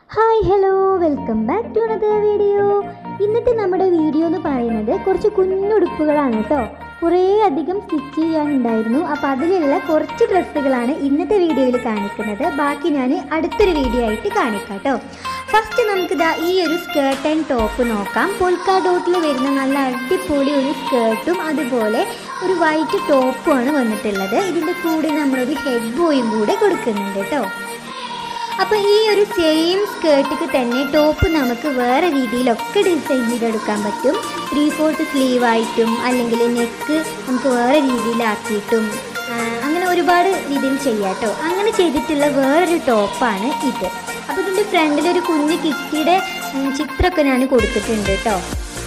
hi hello welcome back to another video ഇന്നത്തെ നമ്മുടെ video എന്ന് പറയുന്നത് കുറച്ച് കുഞ്ഞുടുപ്പുകളാണ് കേട്ടോ കുറേ അധികം സ്റ്റിച്ച് ചെയ്യാനുണ്ടായിരുന്നു അപ്പോൾ അതിലുള്ള കുറച്ച് ഡ്രസ്സുകളാണ് ഇന്നത്തെ വീഡിയോയിൽ കാണിക്കുന്നത് ബാക്കി ഞാൻ അടുത്തൊരു വീഡിയോ ആയിട്ട് കാണിക്കാം കേട്ടോ ഫസ്റ്റ് നമുക്ക് ദാ ഈ ഒരു സ്കേർട്ട് ആൻഡ് ടോപ്പ് നോക്കാം പൊൽക്ക ഡോട്ടിൽ വരുന്ന നല്ല അടിപൊളി ഒരു സ്കേർട്ടും അതുപോലെ ഒരു വൈറ്റ് ടോപ്പുമാണ് വന്നിട്ടുള്ളത് ഇതിൻ്റെ കൂടെ നമ്മളൊരു ഹെഡ് ബോയും കൂടെ കൊടുക്കുന്നുണ്ട് കേട്ടോ അപ്പോൾ ഈ ഒരു സെയിം സ്കേർട്ടിക്ക് തന്നെ ടോപ്പ് നമുക്ക് വേറെ രീതിയിലൊക്കെ ഡിസൈൻ ചെയ്തെടുക്കാൻ പറ്റും ത്രീ ഫോർത്ത് സ്ലീവ് ആയിട്ടും അല്ലെങ്കിൽ നെക്ക് നമുക്ക് വേറെ രീതിയിലാക്കിയിട്ടും ആ, അങ്ങനെ ഒരുപാട് രീതിയിൽ ചെയ്യാം കേട്ടോ അങ്ങനെ ചെയ്തിട്ടുള്ള വേറൊരു ടോപ്പാണ് ഇത് അപ്പോൾ ഇതിൻ്റെ ഫ്രണ്ടിലൊരു കുഞ്ഞ് കിറ്റിയുടെ ഉം, ചിത്രമൊക്കെ ഞാൻ കൊടുത്തിട്ടുണ്ട് കേട്ടോ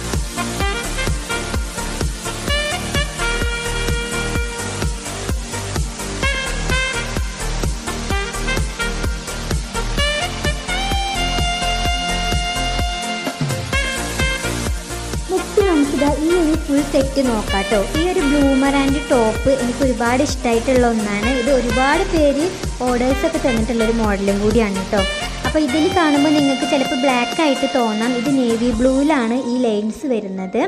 നെക്സ്റ്റ് നമുക്കിതാ ഈ ഒരു ഫുൾ സെറ്റ് നോക്കാം കേട്ടോ ഈ ഒരു ബ്ലൂമർ ആൻഡ് ടോപ്പ് എനിക്ക് ഒരുപാട് ഇഷ്ടമായിട്ടുള്ള ഒന്നാണ് ഇത് ഒരുപാട് പേര് ഓർഡേഴ്സ് ഒക്കെ തന്നിട്ടുള്ള ഒരു മോഡലും കൂടിയാണ് കേട്ടോ അപ്പോൾ ഇതിൽ കാണുമ്പോൾ നിങ്ങൾക്ക് ചിലപ്പോൾ ബ്ലാക്ക് ആയിട്ട് തോന്നാം ഇത് നേവി ബ്ലൂവിലാണ് ഈ ലൈൻസ് വരുന്നത്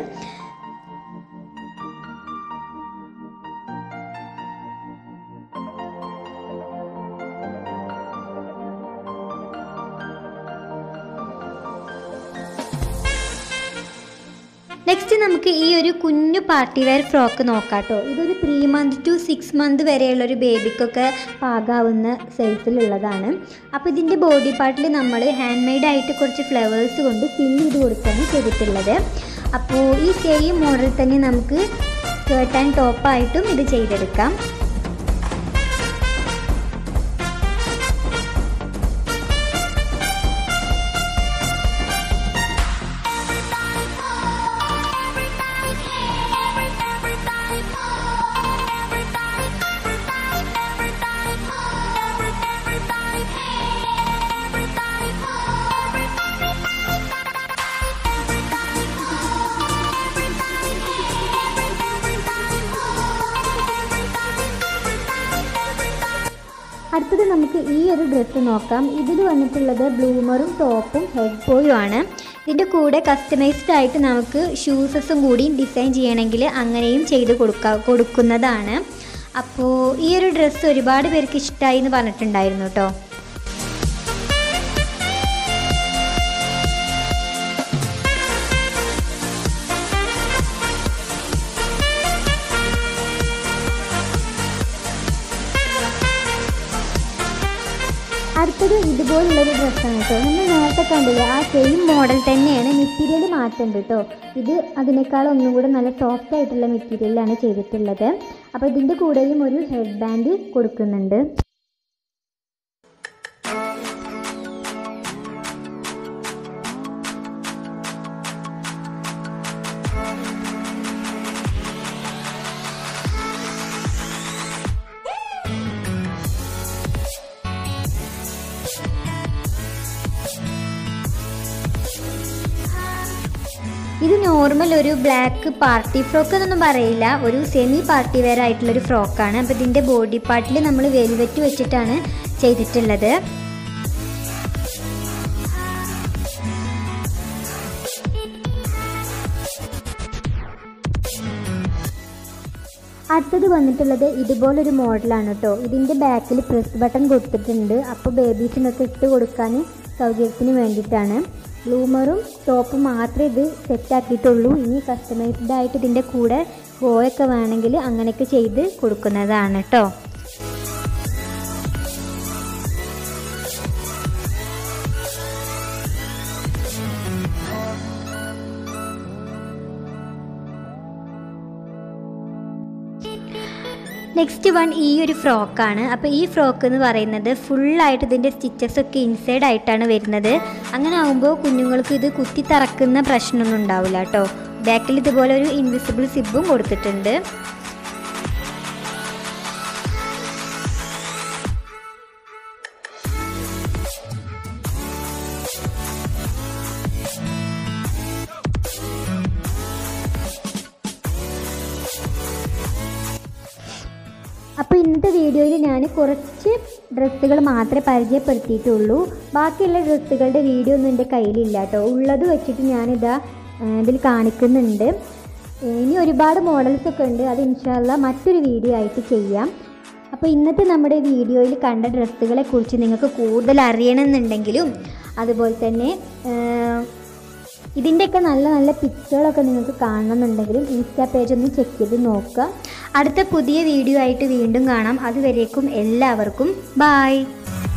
നെക്സ്റ്റ് നമുക്ക് ഈ ഒരു കുഞ്ഞു പാർട്ടി വെയർ ഫ്രോക്ക് നോക്കാം കേട്ടോ ഇതൊരു three month to six month വരെയുള്ള ഒരു ബേബിക്കൊക്കെ പാകാവുന്ന സൈസിലുള്ളതാണ് അപ്പോൾ ഇതിൻ്റെ ബോഡി പാർട്ടിൽ നമ്മൾ ഹാൻഡ് മെയ്ഡ് ആയിട്ട് കുറച്ച് ഫ്ലവേഴ്സ് കൊണ്ട് ഫിൽ ചെയ്ത് കൊടുക്കുകയാണ് ചെയ്തിട്ടുള്ളത് അപ്പോൾ ഈ സെയിം മോഡൽ തന്നെ നമുക്ക് സ്കേർട്ട് ആൻഡ് ടോപ്പായിട്ടും ഇത് ചെയ്തെടുക്കാം അടുത്തത് നമുക്ക് ഈ ഒരു ഡ്രസ്സ് നോക്കാം ഇതിൽ വന്നിട്ടുള്ളത് ബ്ലൂമറും ടോപ്പും ഹെഡ് ബോയും ആണ് ഇതിൻ്റെ കൂടെ കസ്റ്റമൈസ്ഡ് ആയിട്ട് നമുക്ക് ഷൂസസും കൂടി ഡിസൈൻ ചെയ്യണമെങ്കിൽ അങ്ങനെയും ചെയ്ത് കൊടുക്ക കൊടുക്കുന്നതാണ് അപ്പോൾ ഈ ഒരു ഡ്രസ്സ് ഒരുപാട് പേർക്ക് ഇഷ്ടമായി എന്ന് പറഞ്ഞിട്ടുണ്ടായിരുന്നു കേട്ടോ അടുത്തത് ഇതുപോലുള്ളൊരു ഡ്രസ്സാണ് കേട്ടോ നമ്മൾ നേരത്തെ കണ്ടില്ലേ ആ സെയിം മോഡൽ തന്നെയാണ് മെറ്റീരിയൽ മാറ്റുന്നുണ്ട് കേട്ടോ ഇത് അതിനേക്കാൾ ഒന്നും കൂടെ നല്ല സോഫ്റ്റ് ആയിട്ടുള്ള മെറ്റീരിയലാണ് ചെയ്തിട്ടുള്ളത് അപ്പോൾ ഇതിൻ്റെ കൂടെയും ഒരു ഹെഡ് ബാൻഡ് കൊടുക്കുന്നുണ്ട് ഇത് നോർമൽ ഒരു ബ്ലാക്ക് പാർട്ടി ഫ്രോക്ക് എന്നൊന്നും പറയില്ല ഒരു സെമി പാർട്ടി വെയർ ആയിട്ടുള്ള ഒരു ഫ്രോക്കാണ് അപ്പോൾ ഇതിൻ്റെ ബോഡി പാർട്ടിൽ നമ്മൾ വെൽവെറ്റ് വെച്ചിട്ടാണ് ചെയ്തിട്ടുള്ളത് അടുത്തത് വന്നിട്ടുള്ളത് ഇതുപോലൊരു മോഡലാണ് കേട്ടോ ഇതിൻ്റെ ബാക്കിൽ പ്രസ് ബട്ടൺ കൊടുത്തിട്ടുണ്ട് അപ്പോൾ ബേബീസിനൊക്കെ ഇട്ട് കൊടുക്കാൻ സൗകര്യത്തിന് വേണ്ടിയിട്ടാണ് ബ്ലൂമറും ടോപ്പും മാത്രമേ ഇത് സെറ്റാക്കിയിട്ടുള്ളൂ ഇനി കസ്റ്റമൈസ്ഡ് ആയിട്ട് ഇതിൻ്റെ കൂടെ ബോയൊക്കെ വേണമെങ്കിൽ അങ്ങനെയൊക്കെ ചെയ്ത് കൊടുക്കുന്നതാണ് കേട്ടോ നെക്സ്റ്റ് വൺ ഈ ഒരു ഫ്രോക്കാണ് അപ്പോൾ ഈ ഫ്രോക്ക് എന്ന് പറയുന്നത് ഫുള്ളായിട്ട് ഇതിൻ്റെ സ്റ്റിച്ചസ് ഒക്കെ ഇൻസൈഡ് ആയിട്ടാണ് വരുന്നത് അങ്ങനെ ആകുമ്പോൾ കുഞ്ഞുങ്ങൾക്ക് ഇത് കുത്തി തറക്കുന്ന പ്രശ്നമൊന്നും ഉണ്ടാവില്ല കേട്ടോ ബാക്കിൽ ഇതുപോലെ ഒരു ഇൻവിസിബിൾ സിബും കൊടുത്തിട്ടുണ്ട് അപ്പോൾ ഇന്നത്തെ വീഡിയോയിൽ ഞാൻ കുറച്ച് ഡ്രസ്സുകൾ മാത്രമേ പരിചയപ്പെടുത്തിയിട്ടുള്ളൂ ബാക്കിയുള്ള ഡ്രസ്സുകളുടെ വീഡിയോ ഒന്നും എൻ്റെ കയ്യിലില്ല കേട്ടോ ഉള്ളത് വെച്ചിട്ട് ഞാനിതാ ആ, ഇതിൽ കാണിക്കുന്നുണ്ട് ഇനി ഒരുപാട് മോഡൽസ് ഒക്കെ ഉണ്ട് അത് ഇൻഷാല്ല മറ്റൊരു വീഡിയോ ആയിട്ട് ചെയ്യാം അപ്പോൾ ഇന്നത്തെ നമ്മുടെ വീഡിയോയിൽ കണ്ട ഡ്രസ്സുകളെ കുറിച്ച് നിങ്ങൾക്ക് കൂടുതൽ അറിയണമെന്നുണ്ടെങ്കിലും അതുപോലെ തന്നെ ആ, ഇതിൻ്റെയൊക്കെ നല്ല നല്ല പിക്ചറുകളൊക്കെ നിങ്ങൾക്ക് കാണണമെന്നുണ്ടെങ്കിലും ഇൻസ്റ്റാ പേജ് ഒന്ന് ചെക്ക് ചെയ്ത് നോക്കുക അടുത്ത പുതിയ വീഡിയോ ആയിട്ട് വീണ്ടും കാണാം അതുവരേക്കും എല്ലാവർക്കും ബായ്